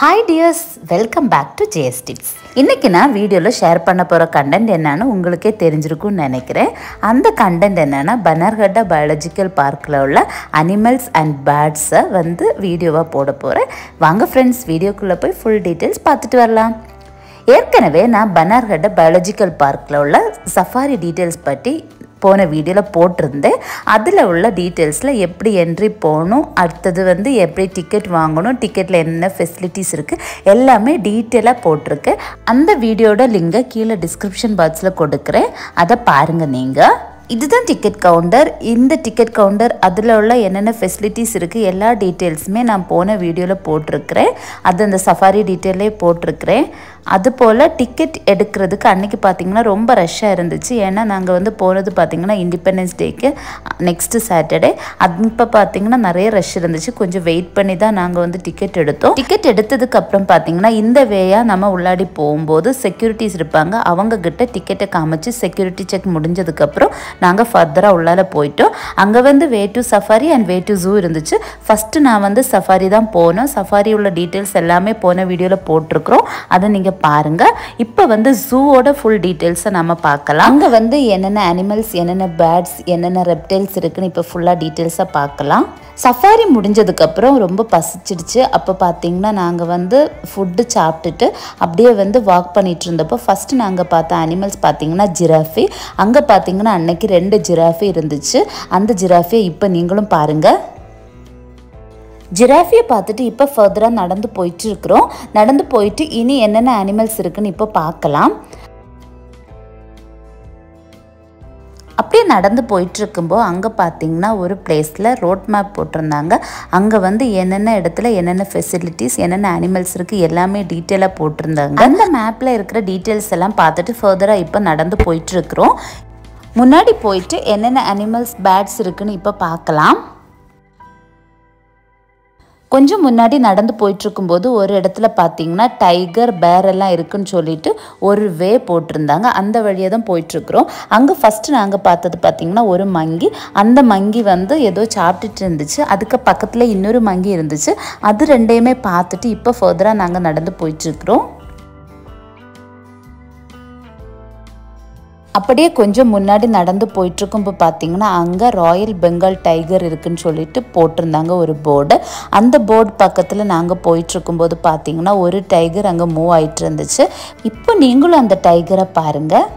hi dears welcome back to JS tips இன்றைக்கி நான் வீடியோவில் ஷேர் பண்ண போகிற கண்டென்ட் என்னன்னு உங்களுக்கே தெரிஞ்சிருக்கும்னு நினைக்கிறேன் அந்த கண்டென்ட் என்னென்னா பனர்கட்டா பயாலஜிக்கல் பார்க்கில் உள்ள அனிமல்ஸ் அண்ட் பேர்ட்ஸை வந்து வீடியோவாக போட போகிறேன் வாங்க ஃப்ரெண்ட்ஸ் வீடியோக்குள்ளே போய் ஃபுல் டீட்டெயில்ஸ் பார்த்துட்டு வரலாம் ஏற்கனவே நான் பனார்கட்டா பயாலஜிக்கல் பார்க்கில் உள்ள சஃபாரி டீட்டெயில்ஸ் பற்றி போன வீடியோவில் போட்டிருந்தேன் அதில் உள்ள டீட்டெயில்ஸில் எப்படி என்ட்ரி போகணும் அடுத்தது வந்து எப்படி டிக்கெட் வாங்கணும் டிக்கெட்டில் என்ன ஃபெசிலிட்டிஸ் இருக்குது எல்லாமே டீட்டெயிலாக போட்டிருக்கேன் அந்த வீடியோட லிங்கை கீழே டிஸ்கிரிப்ஷன் பாக்ஸில் கொடுக்குறேன் அதை பாருங்கள் நீங்கள் இதுதான் டிக்கெட் கவுண்டர் இந்த டிக்கெட் கவுண்டர் அதில் உள்ள என்னென்ன ஃபெசிலிட்டிஸ் இருக்குது எல்லா டீட்டெயில்ஸுமே நான் போன வீடியோவில் போட்டிருக்கிறேன் அது அந்த சஃபாரி டீட்டெயிலே போட்டிருக்கிறேன் அதுபோல் டிக்கெட் எடுக்கிறதுக்கு அன்றைக்கி பார்த்திங்கன்னா ரொம்ப ரஷ்ஷாக இருந்துச்சு ஏன்னா நாங்கள் வந்து போனது பார்த்திங்கன்னா இண்டிபெண்டன்ஸ் டேக்கு நெக்ஸ்ட்டு சாட்டர்டே அப்போ பார்த்திங்கன்னா நிறைய ரஷ் இருந்துச்சு கொஞ்சம் வெயிட் பண்ணி தான் நாங்கள் வந்து டிக்கெட் எடுத்தோம் டிக்கெட் எடுத்ததுக்கு அப்புறம் பார்த்திங்கன்னா இந்த வேயாக நம்ம உள்ளாடி போகும்போது செக்யூரிட்டிஸ் இருப்பாங்க அவங்க கிட்ட டிக்கெட்டை காமிச்சு செக்யூரிட்டி செக் முடிஞ்சதுக்கப்புறம் நாங்கள் ஃபர்தராக உள்ளால போயிட்டோம் அங்கே வந்து way to safari and way to zoo இருந்துச்சு ஃபஸ்ட்டு நான் வந்து சஃபாரி தான் போனோம் சஃபாரி உள்ள டீட்டெயில்ஸ் எல்லாமே போன வீடியோவில் போட்டிருக்கிறோம் அதை நீங்கள் பாருங்கள் இப்போ வந்து ஜூவோட ஃபுல் டீட்டெயில்ஸை நம்ம பார்க்கலாம் அங்கே வந்து என்னென்ன அனிமல்ஸ் என்னென்ன பேர்ட்ஸ் என்னென்ன ரெப்டைல்ஸ் இருக்குன்னு இப்போ ஃபுல்லாக டீட்டெயில்ஸாக பார்க்கலாம் சஃபாரி முடிஞ்சதுக்கப்புறம் ரொம்ப பசிச்சிடுச்சு அப்போ பார்த்தீங்கன்னா நாங்கள் வந்து ஃபுட்டு சாப்பிட்டுட்டு அப்படியே வந்து வாக் பண்ணிட்டு இருந்தப்போ ஃபஸ்ட்டு நாங்கள் பார்த்த அனிமல்ஸ் பார்த்தீங்கன்னா ஜிராஃபி அங்கே பார்த்தீங்கன்னா அன்னைக்கு ரெண்டு ஜிராஃபி இருந்துச்சு அந்த ஜிராஃபியை இப்போ நீங்களும் பாருங்கள் ஜிராஃபியை பார்த்துட்டு இப்போ ஃபர்தராக நடந்து போயிட்டு இருக்கிறோம் நடந்து போயிட்டு இனி என்னென்ன அனிமல்ஸ் இருக்குன்னு இப்போ பார்க்கலாம் அப்படியே நடந்து போயிட்டு இருக்கும்போது அங்கே பார்த்தீங்கன்னா ஒரு பிளேஸில் ரோட் மேப் போட்டிருந்தாங்க அங்கே வந்து என்னென்ன இடத்துல என்னென்ன ஃபெசிலிட்டிஸ் என்னென்ன அனிமல்ஸ் இருக்குது எல்லாமே டீட்டெயிலாக போட்டிருந்தாங்க அந்த மேப்பில் இருக்கிற டீட்டெயில்ஸ் எல்லாம் பார்த்துட்டு ஃபர்தராக இப்போ நடந்து போயிட்டு இருக்கிறோம் முன்னாடி போயிட்டு என்னென்ன அனிமல்ஸ் பேட்ஸ் இருக்குன்னு இப்போ பார்க்கலாம் கொஞ்சம் முன்னாடி நடந்து போயிட்டுருக்கும்போது ஒரு இடத்துல பார்த்தீங்கன்னா டைகர் பேர் எல்லாம் இருக்குன்னு சொல்லிட்டு ஒரு வே போட்டிருந்தாங்க அந்த வழியாக தான் போயிட்டுருக்குறோம் அங்கே ஃபஸ்ட்டு நாங்கள் பார்த்தது பார்த்தீங்கன்னா ஒரு மங்கி அந்த மங்கி வந்து ஏதோ சாப்பிட்டுட்டு இருந்துச்சு அதுக்கு பக்கத்தில் இன்னொரு மங்கி இருந்துச்சு அது ரெண்டையுமே பார்த்துட்டு இப்போ ஃபர்தராக நாங்கள் நடந்து போயிட்டுருக்குறோம் அப்படியே கொஞ்சம் முன்னாடி நடந்து போயிட்டுருக்கும்போ பார்த்தீங்கன்னா அங்கே ராயல் பெங்கால் டைகர் இருக்குன்னு சொல்லிட்டு போட்டிருந்தாங்க ஒரு போர்டு அந்த போர்டு பக்கத்தில் நாங்கள் போயிட்டுருக்கும்போது பார்த்தீங்கன்னா ஒரு டைகர் அங்கே மூவ் ஆயிட்டு இருந்துச்சு இப்போ நீங்களும் அந்த டைகரை பாருங்கள்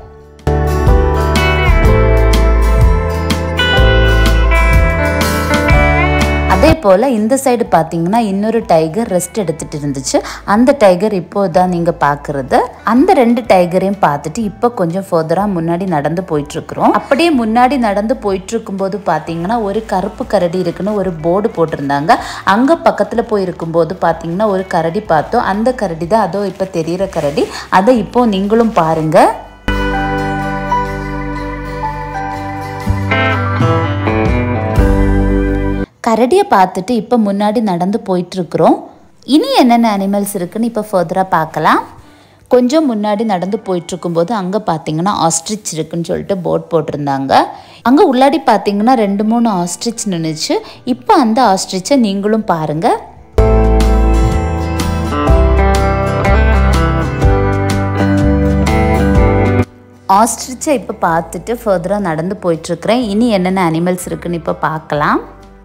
அதே போல் இந்த சைடு பார்த்தீங்கன்னா இன்னொரு டைகர் ரெஸ்ட் எடுத்துட்டு இருந்துச்சு அந்த டைகர் இப்போ தான் நீங்கள் பார்க்குறது அந்த ரெண்டு டைகரையும் பார்த்துட்டு இப்போ கொஞ்சம் ஃபர்தராக முன்னாடி நடந்து போயிட்டுருக்குறோம் அப்படியே முன்னாடி நடந்து போயிட்டு இருக்கும்போது பார்த்தீங்கன்னா ஒரு கருப்பு கரடி இருக்குன்னு ஒரு போர்டு போட்டிருந்தாங்க அங்கே பக்கத்தில் போய் இருக்கும்போது பார்த்தீங்கன்னா ஒரு கரடி பார்த்தோம் அந்த கரடி தான் அதோ இப்போ தெரிகிற கரடி அதை இப்போ நீங்களும் பாருங்கள் கரடியை பார்த்துட்டு இப்போ முன்னாடி நடந்து போயிட்டுருக்குறோம் இனி என்னென்ன அனிமல்ஸ் இருக்குன்னு இப்போ ஃபர்தராக பார்க்கலாம் கொஞ்சம் முன்னாடி நடந்து போயிட்டுருக்கும்போது அங்கே பார்த்தீங்கன்னா ஆஸ்ட்ரிச் இருக்குன்னு சொல்லிட்டு போர்ட் போட்டிருந்தாங்க அங்கே உள்ளாடி பார்த்தீங்கன்னா ரெண்டு மூணு ஆஸ்ட்ரிச் நின்றுச்சு இப்போ அந்த ஆஸ்ட்ரிச்சை நீங்களும் பாருங்கள் ஆஸ்ட்ரிச்சை இப்போ பார்த்துட்டு ஃபர்தராக நடந்து போயிட்டுருக்குறேன் இனி என்னென்ன அனிமல்ஸ் இருக்குன்னு இப்போ பார்க்கலாம்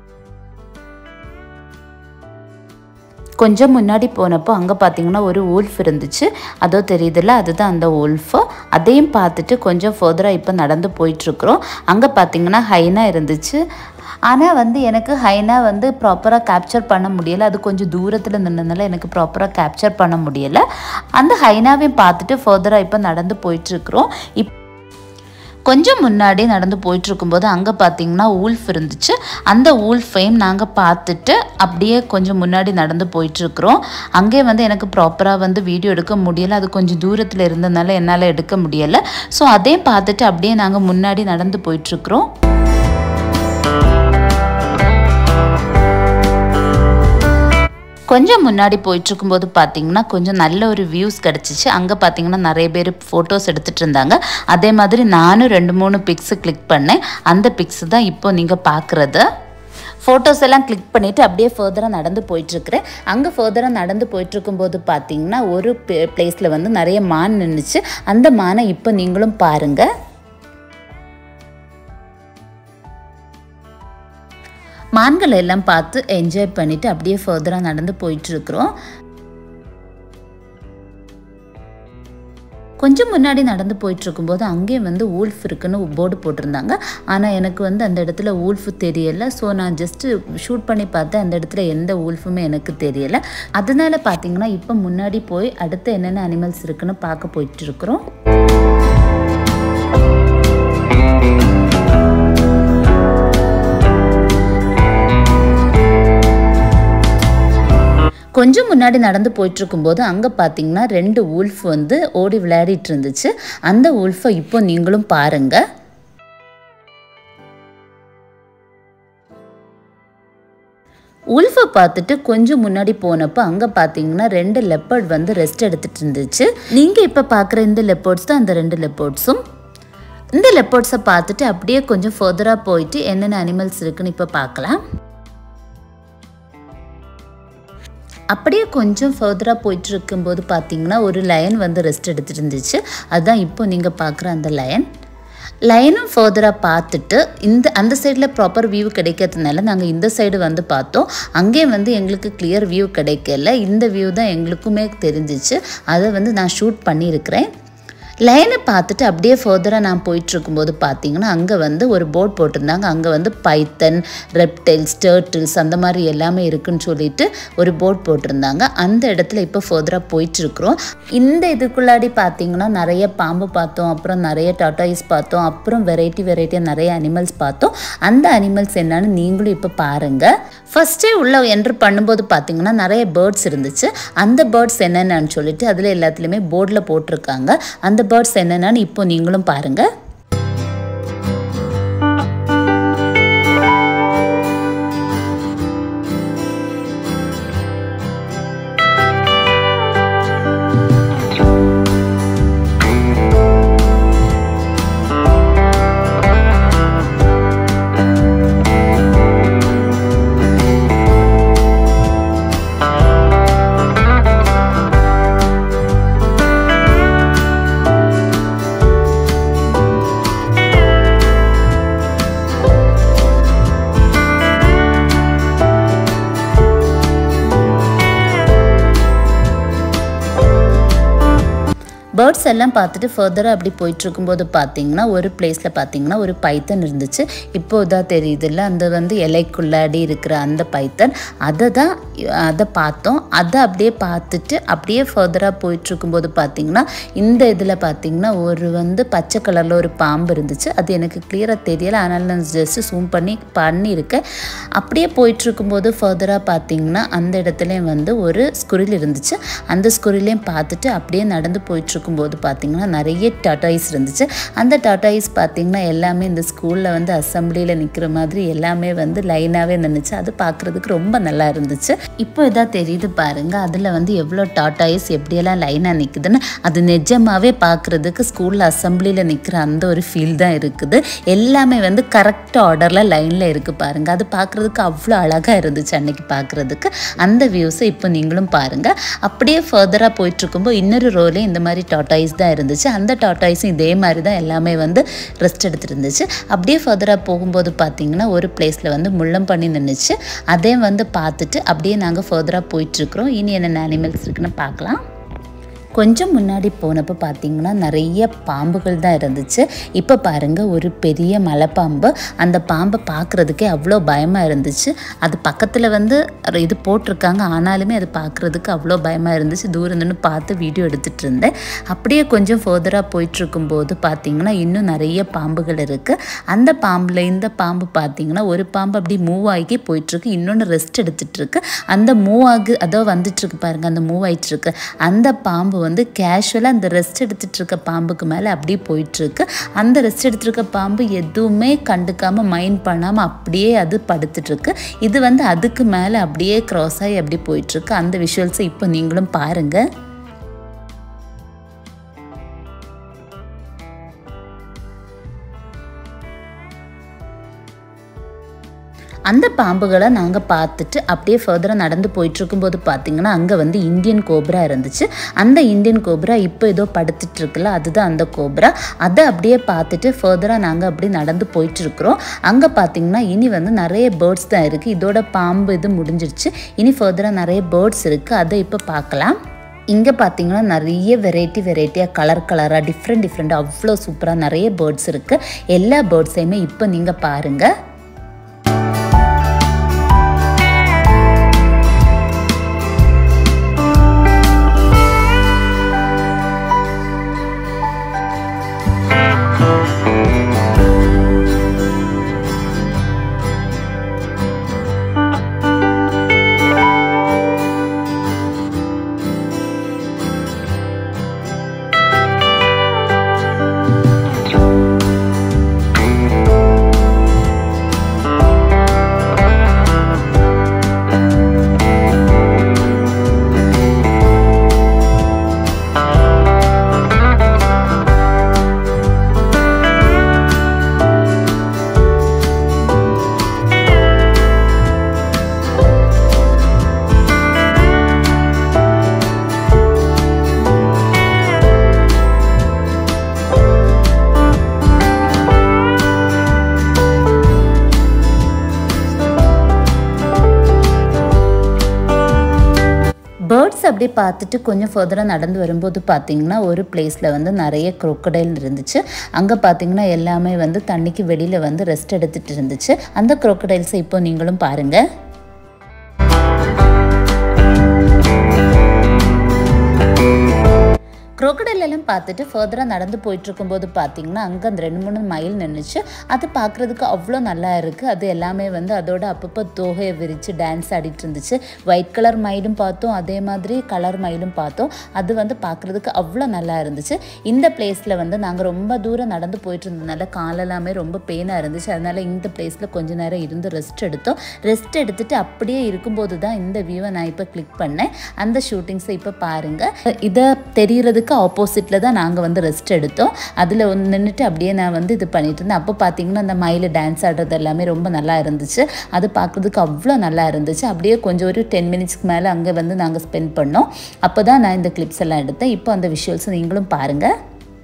கொஞ்சம் முன்னாடி போனப்போ அங்கே பார்த்தீங்கன்னா ஒரு ஊல்ஃப் இருந்துச்சு அதோ தெரியுதுல்ல அதுதான் அந்த ஊல்ஃபு அதையும் பார்த்துட்டு கொஞ்சம் ஃபர்தராக இப்போ நடந்து போயிட்டுருக்குறோம் அங்கே பார்த்தீங்கன்னா ஹைனா இருந்துச்சு ஆனால் வந்து எனக்கு ஹைனா வந்து ப்ராப்பராக கேப்சர் பண்ண முடியலை அது கொஞ்சம் தூரத்தில் நின்றதுனால எனக்கு ப்ராப்பராக கேப்சர் பண்ண முடியலை அந்த ஹைனாவையும் பார்த்துட்டு ஃபர்தராக இப்போ நடந்து போயிட்டுருக்குறோம் இப் கொஞ்சம் முன்னாடி நடந்து போயிட்டு இருக்கும்போது அங்கே பார்த்தீங்கன்னா ஊல்ஃப் இருந்துச்சு அந்த ஊல்ஃபையும் நாங்கள் பார்த்துட்டு அப்படியே கொஞ்சம் முன்னாடி நடந்து போயிட்டுருக்குறோம் அங்கே வந்து எனக்கு ப்ராப்பராக வந்து வீடியோ எடுக்க முடியலை அது கொஞ்சம் தூரத்தில் இருந்ததுனால என்னால் எடுக்க முடியலை ஸோ அதையும் பார்த்துட்டு அப்படியே நாங்கள் முன்னாடி நடந்து போயிட்டுருக்குறோம் கொஞ்சம் முன்னாடி போயிட்டு இருக்கும்போது பார்த்தீங்கன்னா கொஞ்சம் நல்ல ஒரு வியூஸ் கிடச்சிச்சு அங்கே பார்த்தீங்கன்னா நிறைய பேர் ஃபோட்டோஸ் எடுத்துகிட்டு இருந்தாங்க அதே மாதிரி நானும் ரெண்டு மூணு பிக்ஸு கிளிக் பண்ணேன் அந்த பிக்ஸ் தான் இப்போ நீங்கள் பார்க்குறது ஃபோட்டோஸ் எல்லாம் கிளிக் பண்ணிவிட்டு அப்படியே ஃபர்தராக நடந்து போயிட்டுருக்கிறேன் அங்கே ஃபர்தராக நடந்து போயிட்டுருக்கும்போது பார்த்தீங்கன்னா ஒரு பிளேஸில் வந்து நிறைய மான் நின்றுச்சு அந்த மானை இப்போ நீங்களும் பாருங்கள் மான்களை எல்லாம் பார்த்து என்ஜாய் பண்ணிவிட்டு அப்படியே ஃபர்தராக நடந்து போயிட்டுருக்குறோம் கொஞ்சம் முன்னாடி நடந்து போயிட்டு இருக்கும்போது அங்கேயும் வந்து ஊல்ஃப் இருக்குன்னு போர்டு போட்டிருந்தாங்க ஆனால் எனக்கு வந்து அந்த இடத்துல ஊல்ஃப் தெரியலை ஸோ நான் ஜஸ்ட்டு ஷூட் பண்ணி பார்த்தேன் அந்த இடத்துல எந்த ஊல்ஃபுமே எனக்கு தெரியலை அதனால பார்த்தீங்கன்னா இப்போ முன்னாடி போய் அடுத்து என்னென்ன அனிமல்ஸ் இருக்குன்னு பார்க்க போயிட்டு இருக்கிறோம் கொஞ்சம் முன்னாடி நடந்து போயிட்டு இருக்கும்போது அங்கே பார்த்தீங்கன்னா ரெண்டு ஊல்ஃப் வந்து ஓடி விளையாடிட்டு இருந்துச்சு அந்த ஊல்ஃபை இப்போ நீங்களும் பாருங்க உல்ஃபை பார்த்துட்டு கொஞ்சம் முன்னாடி போனப்போ அங்கே பார்த்தீங்கன்னா ரெண்டு லெப்பர்ட் வந்து ரெஸ்ட் எடுத்துட்டு இருந்துச்சு நீங்கள் இப்போ பார்க்குற இந்த லெப்பர்ட்ஸ் தான் அந்த ரெண்டு லெப்பர்ட்ஸும் இந்த லெப்பர்ட்ஸை பார்த்துட்டு அப்படியே கொஞ்சம் ஃபர்தராக போயிட்டு என்னென்ன அனிமல்ஸ் இருக்குன்னு இப்போ பார்க்கலாம் அப்படியே கொஞ்சம் ஃபர்தராக போயிட்டு இருக்கும்போது பார்த்தீங்கன்னா ஒரு லயன் வந்து ரெஸ்ட் எடுத்துட்டு இருந்துச்சு அதுதான் இப்போ நீங்கள் பார்க்குற அந்த லயன் லைனும் ஃபர்தராக பார்த்துட்டு இந்த அந்த சைடில் ப்ராப்பர் வியூ கிடைக்கிறதுனால நாங்கள் இந்த சைடு வந்து பார்த்தோம் அங்கேயும் வந்து எங்களுக்கு கிளியர் வியூ கிடைக்கல இந்த வியூ தான் எங்களுக்குமே தெரிஞ்சிச்சு அதை வந்து நான் ஷூட் பண்ணியிருக்கிறேன் லைனை பார்த்துட்டு அப்படியே ஃபர்தராக நான் போயிட்டுருக்கும்போது பார்த்தீங்கன்னா அங்கே வந்து ஒரு போர்ட் போட்டிருந்தாங்க அங்கே வந்து பைத்தன் ரெப்டைல்ஸ் டேர்ட்டில்ஸ் அந்த மாதிரி எல்லாமே இருக்குன்னு சொல்லிட்டு ஒரு போர்ட் போட்டிருந்தாங்க அந்த இடத்துல இப்போ ஃபர்தராக போயிட்டுருக்குறோம் இந்த இதுக்குள்ளாடி பார்த்தீங்கன்னா நிறைய பாம்பு பார்த்தோம் அப்புறம் நிறைய டாட்டாயிஸ் பார்த்தோம் அப்புறம் வெரைட்டி வெரைட்டியாக நிறைய அனிமல்ஸ் பார்த்தோம் அந்த அனிமல்ஸ் என்னன்னு நீங்களும் இப்போ பாருங்கள் ஃபஸ்ட்டே உள்ள என்ட்ரு பண்ணும்போது பார்த்தீங்கன்னா நிறைய பேர்ட்ஸ் இருந்துச்சு அந்த பேர்ட்ஸ் என்னென்னு சொல்லிட்டு அதில் எல்லாத்துலேயுமே போர்டில் போட்டிருக்காங்க அந்த பேர்ட்ஸ் என்னென்னு இப்போ நீங்களும் பாருங்கள் பேர்ட்ஸ் எல்லாம் பார்த்துட்டு ஃபர்தராக அப்படி போயிட்டு இருக்கும்போது பார்த்தீங்கன்னா ஒரு பிளேஸில் பார்த்தீங்கன்னா ஒரு பைத்தன் இருந்துச்சு இப்போ இதாக தெரியுதுல்ல அந்த வந்து இலைக்குள்ளாடி இருக்கிற அந்த பைத்தன் அதை தான் அதை பார்த்தோம் அதை அப்படியே பார்த்துட்டு அப்படியே ஃபர்தராக போயிட்டு இருக்கும்போது பார்த்தீங்கன்னா இந்த இதில் பார்த்தீங்கன்னா ஒரு வந்து பச்சை கலரில் ஒரு பாம்பு இருந்துச்சு அது எனக்கு கிளியராக தெரியலை அதனால் நான் ஜஸ்ட்டு ஜூம் பண்ணி பண்ணியிருக்கேன் அப்படியே போயிட்டு இருக்கும்போது ஃபர்தராக பார்த்தீங்கன்னா அந்த இடத்துலையும் வந்து ஒரு ஸ்குரில் இருந்துச்சு அந்த ஸ்குரிலையும் பார்த்துட்டு அப்படியே நடந்து போயிட்டு இருக்கும்போது பார்த்தீங்கன்னா நிறைய டாட்டாயிஸ் இருந்துச்சு அந்த டாட்டாயிஸ் பார்த்தீங்கன்னா எல்லாமே இந்த ஸ்கூலில் வந்து அசம்பிளியில் நிற்கிற மாதிரி எல்லாமே வந்து லைனாகவே நின்றுச்சு அது பார்க்குறதுக்கு ரொம்ப நல்லா இருந்துச்சு இப்போ இதாக தெரியுது பாருங்க அதில் வந்து எவ்வளோ டாட்டாயிஸ் எப்படியெல்லாம் லைனாக நிற்குதுன்னு அது நிஜமாகவே பார்க்குறதுக்கு ஸ்கூலில் அசம்பிளியில் நிற்கிற அந்த ஒரு ஃபீல் தான் இருக்குது எல்லாமே வந்து கரெக்ட் ஆர்டரில் லைனில் இருக்குது பாருங்க அது பார்க்குறதுக்கு அவ்வளோ அழகாக இருந்துச்சு அன்னைக்கு பார்க்குறதுக்கு அந்த வியூஸை இப்போ நீங்களும் பாருங்கள் அப்படியே ஃபர்தராக போயிட்டுருக்கும்போது இன்னொரு ரோலே இந்த மாதிரி டாட்டாய்ஸ் தான் இருந்துச்சு அந்த டாட்டாய்ஸும் இதே மாதிரி தான் எல்லாமே வந்து ரெஸ்ட் எடுத்துட்டு இருந்துச்சு அப்படியே ஃபர்தராக போகும்போது பார்த்தீங்கன்னா ஒரு பிளேஸில் வந்து முள்ளம் பண்ணி நின்றுச்சு அதே வந்து பார்த்துட்டு அப்படியே நாங்கள் ஃபர்தராக போயிட்டுருக்குறோம் இனி என்னென்ன அனிமல்ஸ் இருக்குன்னு பார்க்கலாம் கொஞ்சம் முன்னாடி போனப்போ பார்த்தீங்கன்னா நிறைய பாம்புகள் தான் இருந்துச்சு இப்போ பாருங்கள் ஒரு பெரிய மலைப்பாம்பு அந்த பாம்பை பார்க்குறதுக்கே அவ்வளோ பயமாக இருந்துச்சு அது பக்கத்தில் வந்து இது போட்டிருக்காங்க ஆனாலுமே அது பார்க்குறதுக்கு அவ்வளோ பயமாக இருந்துச்சு தூரம் நின்று பார்த்து வீடியோ எடுத்துகிட்டு இருந்தேன் அப்படியே கொஞ்சம் ஃபர்தராக போயிட்டுருக்கும்போது பார்த்தீங்கன்னா இன்னும் நிறைய பாம்புகள் இருக்குது அந்த பாம்பில் இந்த பாம்பு பார்த்தீங்கன்னா ஒரு பாம்பு அப்படி மூவ் ஆகி போயிட்டுருக்கு இன்னொன்று ரெஸ்ட் எடுத்துகிட்ருக்கு அந்த மூவ் ஆகு அதோ வந்துட்டுருக்கு பாருங்கள் அந்த மூவ் ஆகிட்டுருக்கு அந்த பாம்பு வந்து கேஷுவலாக அந்த ரெஸ்ட் எடுத்துகிட்டு இருக்க பாம்புக்கு மேலே அப்படியே போயிட்டுருக்கு அந்த ரெஸ்ட் எடுத்துட்டு இருக்க பாம்பு எதுவுமே கண்டுக்காமல் மைண்ட் பண்ணாமல் அப்படியே அது படுத்துட்ருக்கு இது வந்து அதுக்கு மேலே அப்படியே க்ராஸ் ஆகி அப்படி போயிட்டுருக்கு அந்த விஷுவல்ஸை இப்போ நீங்களும் பாருங்கள் அந்த பாம்புகளை நாங்கள் பார்த்துட்டு அப்படியே ஃபர்தராக நடந்து போயிட்டு இருக்கும்போது பார்த்தீங்கன்னா அங்கே வந்து இந்தியன் கோப்ரா இருந்துச்சு அந்த இந்தியன் கோப்ரா இப்போ ஏதோ படுத்துட்டு இருக்குல்ல அதுதான் அந்த கோப்ரா அதை அப்படியே பார்த்துட்டு ஃபர்தராக நாங்கள் அப்படி நடந்து போயிட்டு இருக்கிறோம் அங்கே பார்த்தீங்கன்னா இனி வந்து நிறைய பேர்ட்ஸ் தான் இருக்குது இதோட பாம்பு இது முடிஞ்சிருச்சு இனி ஃபர்தராக நிறைய பேர்ட்ஸ் இருக்குது அதை இப்போ பார்க்கலாம் இங்கே பார்த்தீங்கன்னா நிறைய வெரைட்டி வெரைட்டியாக கலர் கலராக டிஃப்ரெண்ட் டிஃப்ரெண்ட் அவ்வளோ சூப்பராக நிறைய பேர்ட்ஸ் இருக்குது எல்லா பேர்ட்ஸையுமே இப்போ நீங்கள் பாருங்கள் பேர்ட்ஸ் அப்படி பார்த்துட்டு கொஞ்சம் ஃபர்தராக நடந்து வரும்போது பார்த்தீங்கன்னா ஒரு பிளேஸில் வந்து நிறைய crocodile இருந்துச்சு அங்கே பார்த்தீங்கன்னா எல்லாமே வந்து தண்ணிக்கு வெளியில் வந்து ரெஸ்ட் எடுத்துகிட்டு இருந்துச்சு அந்த crocodiles-ஐ இப்போ நீங்களும் பாருங்கள் crocodile எல்லாம் பார்த்துட்டு ஃபர்தராக நடந்து போயிட்டு இருக்கும்போது பார்த்தீங்கன்னா அங்கே அந்த ரெண்டு மூணு மயில் நின்றுச்சு அது பார்க்குறதுக்கு அவ்வளோ நல்லா இருக்குது அது எல்லாமே வந்து அதோட அப்பப்போ தோகையை விரித்து டான்ஸ் ஆடிட்டு இருந்துச்சு ஒயிட் கலர் மயிலும் பார்த்தோம் அதே மாதிரி கலர் மயிலும் பார்த்தோம் அது வந்து பார்க்குறதுக்கு அவ்வளோ நல்லா இருந்துச்சு இந்த பிளேஸில் வந்து நாங்கள் ரொம்ப தூரம் நடந்து போயிட்டு இருந்ததுனால காலெல்லாமே ரொம்ப பெயினாக இருந்துச்சு அதனால் இந்த பிளேஸில் கொஞ்ச நேரம் இருந்து ரெஸ்ட் எடுத்தோம் ரெஸ்ட் எடுத்துட்டு அப்படியே இருக்கும்போது தான் இந்த வியூவை நான் இப்போ கிளிக் பண்ணேன் அந்த ஷூட்டிங்ஸை இப்போ பாருங்கள் இதை தெரியறதுக்கு ஆப்போசிட்டில் தான் நாங்கள் வந்து ரெஸ்ட் எடுத்தோம் அதில் நின்றுட்டு அப்படியே நான் வந்து இது பண்ணிட்டு இருந்தேன் அப்போ பார்த்தீங்கன்னா அந்த மயில் டான்ஸ் ஆடுறது எல்லாமே ரொம்ப நல்லா இருந்துச்சு அது பார்க்குறதுக்கு அவ்வளோ நல்லா இருந்துச்சு அப்படியே கொஞ்சம் ஒரு டென் மினிட்ஸ்க்கு மேலே அங்கே வந்து நாங்கள் ஸ்பெண்ட் பண்ணோம் அப்போ தான் நான் இந்த கிளிப்ஸ் எல்லாம் எடுத்தேன் இப்போ அந்த விஷுவல்ஸ் நீங்களும் பாருங்கள்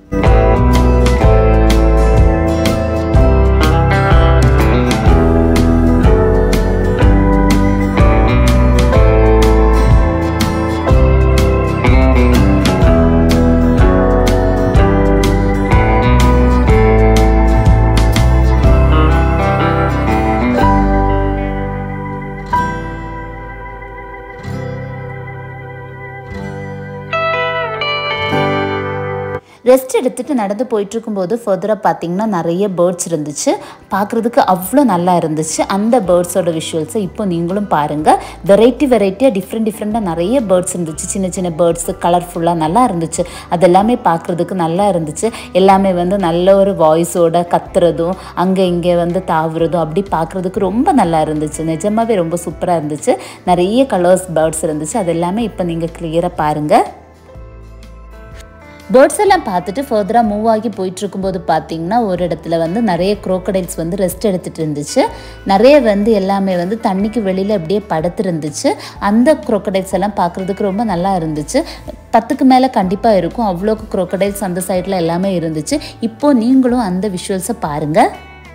ரெஸ்ட் எடுத்துட்டு நடந்து போயிட்டு இருக்கும்போது ஃபர்தராக பார்த்தீங்கன்னா நிறைய பேர்ட்ஸ் இருந்துச்சு பார்க்குறதுக்கு அவ்வளோ நல்லா இருந்துச்சு அந்த பேர்ட்ஸோட விஷுவல்ஸை இப்போ நீங்களும் பாருங்கள் வெரைட்டி வெரைட்டியாக டிஃப்ரெண்ட் டிஃப்ரெண்ட்டாக நிறைய பேர்ட்ஸ் இருந்துச்சு சின்ன சின்ன பேர்ட்ஸ் கலர்ஃபுல்லாக நல்லா இருந்துச்சு அது எல்லாமே பார்க்குறதுக்கு நல்லா இருந்துச்சு எல்லாமே வந்து நல்ல ஒரு வாய்ஸோட கத்துறதும் அங்கே இங்கே வந்து தாவுறதும் அப்படி பார்க்குறதுக்கு ரொம்ப நல்லா இருந்துச்சு நிஜமாவே ரொம்ப சூப்பராக இருந்துச்சு நிறைய கலர்ஸ் பேர்ட்ஸ் இருந்துச்சு அது எல்லாமே இப்போ நீங்கள் கிளியராக பாருங்கள் பேர்ட்ஸ் எல்லாம் பார்த்துட்டு ஃபர்தராக மூவ் ஆகி போயிட்டு இருக்கும்போது பார்த்தீங்கன்னா ஒரு இடத்துல வந்து நிறைய crocodiles வந்து ரெஸ்ட் எடுத்துட்டு இருந்துச்சு நிறைய வந்து எல்லாமே வந்து தண்ணிக்கு வெளியில் அப்படியே படுத்து இருந்துச்சு அந்த crocodiles எல்லாம் பார்க்குறதுக்கு ரொம்ப நல்லா இருந்துச்சு பத்துக்கு மேலே கண்டிப்பாக இருக்கும் அவ்வளோக்கு crocodiles அந்த சைடில் எல்லாமே இருந்துச்சு இப்போ நீங்களும் அந்த விஷுவல்ஸை பாருங்கள்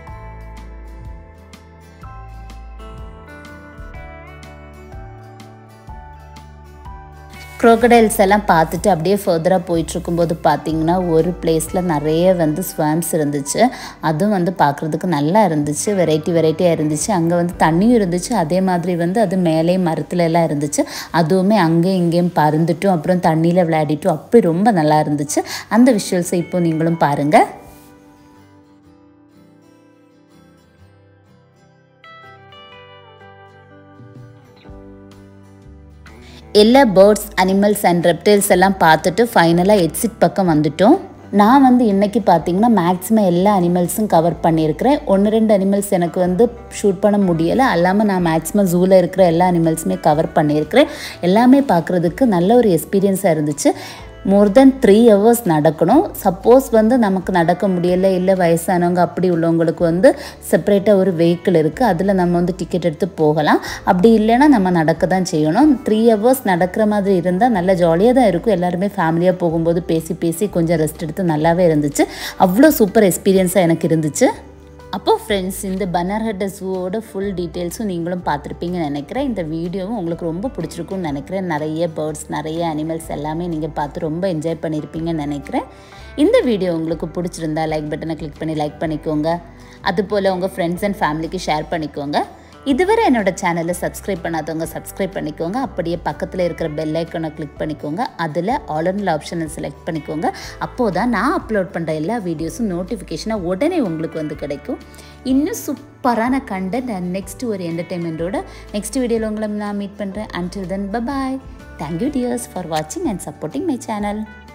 crocodiles எல்லாம் பார்த்துட்டு அப்படியே ஃபர்தராக போயிட்டு இருக்கும்போது பார்த்தீங்கன்னா ஒரு பிளேஸில் நிறைய வந்து ஸ்வாம்ஸ் இருந்துச்சு அதுவும் வந்து பார்க்குறதுக்கு நல்லா இருந்துச்சு வெரைட்டி வெரைட்டியாக இருந்துச்சு அங்கே வந்து தண்ணியும் இருந்துச்சு அதே மாதிரி வந்து அது மேலே மரத்துல எல்லாம் இருந்துச்சு அதுவுமே அங்கேயும் இங்கேயும் பறந்துட்டும் அப்புறம் தண்ணியில் விளையாடிட்டும் அப்படி ரொம்ப நல்லா இருந்துச்சு அந்த விஷுவல்ஸை இப்போ நீங்களும் பாருங்கள் எல்லா பேர்ட்ஸ் அனிமல்ஸ் அண்ட் ரெப்டைல்ஸ் எல்லாம் பார்த்துட்டு ஃபைனலாக எக்ஸிட் பக்கம் வந்துட்டோம் நான் வந்து இன்னைக்கு பார்த்தீங்கன்னா மேக்ஸிமம் எல்லா அனிமல்ஸும் கவர் பண்ணியிருக்கிறேன் ஒன்று ரெண்டு அனிமல்ஸ் எனக்கு வந்து ஷூட் பண்ண முடியலை அல்லாமல் நான் மேக்ஸிமம் ஜூவில் இருக்கிற எல்லா அனிமல்ஸுமே கவர் பண்ணியிருக்கிறேன் எல்லாமே பார்க்குறதுக்கு நல்ல ஒரு எக்ஸ்பீரியன்ஸாக இருந்துச்சு மோர் தென் த்ரீ ஹவர்ஸ் நடக்கணும் சப்போஸ் வந்து நமக்கு நடக்க முடியலை இல்லை வயசானவங்க அப்படி உள்ளவங்களுக்கு வந்து செப்பரேட்டாக ஒரு வெஹிக்கிள் இருக்குது அதில் நம்ம வந்து டிக்கெட் எடுத்து போகலாம் அப்படி இல்லைன்னா நம்ம நடக்க தான் செய்யணும் த்ரீ ஹவர்ஸ் நடக்கிற மாதிரி இருந்தால் நல்லா ஜாலியாக தான் இருக்கும் எல்லாருமே ஃபேமிலியாக போகும்போது பேசி பேசி கொஞ்சம் ரெஸ்ட் எடுத்து நல்லாவே இருந்துச்சு அவ்வளோ சூப்பர் எக்ஸ்பீரியன்ஸாக எனக்கு இருந்துச்சு அப்போது ஃப்ரெண்ட்ஸ் இந்த பனார்ஹட்ட ஜூவோட ஃபுல் டீட்டெயில்ஸும் நீங்களும் பார்த்துருப்பீங்கன்னு நினைக்கிறேன் இந்த வீடியோவும் உங்களுக்கு ரொம்ப பிடிச்சிருக்கும்னு நினைக்கிறேன் நிறைய பேர்ட்ஸ் நிறைய அனிமல்ஸ் எல்லாமே நீங்கள் பார்த்து ரொம்ப என்ஜாய் பண்ணியிருப்பீங்கன்னு நினைக்கிறேன் இந்த வீடியோ உங்களுக்கு பிடிச்சிருந்தா லைக் பட்டனை கிளிக் பண்ணி லைக் பண்ணிக்கோங்க அதுபோல் உங்கள் ஃப்ரெண்ட்ஸ் அண்ட் ஃபேமிலிக்கு ஷேர் பண்ணிக்கோங்க இதுவரை என்னோட சேனலை சப்ஸ்கிரைப் பண்ணாதவங்க சப்ஸ்கிரைப் பண்ணிக்கோங்க அப்படியே பக்கத்தில் இருக்கிற பெல் ஐக்கனை கிளிக் பண்ணிக்கோங்க அதில் ஆல்அண்ட் ஆப்ஷனை செலக்ட் பண்ணிக்கோங்க அப்போது தான் நான் அப்லோட் பண்ணுற எல்லா வீடியோஸும் நோட்டிஃபிகேஷனாக உடனே உங்களுக்கு வந்து கிடைக்கும் இன்னும் சூப்பரான கண்டென்ட் அண்ட் நெக்ஸ்ட் ஒரு என்டர்டைன்மெண்ட்டோட நெக்ஸ்ட் வீடியோவில் உங்களை நான் மீட் பண்ணுறேன் until then bye bye thank you dears for வாட்சிங் அண்ட் சப்போர்ட்டிங் மை சேனல்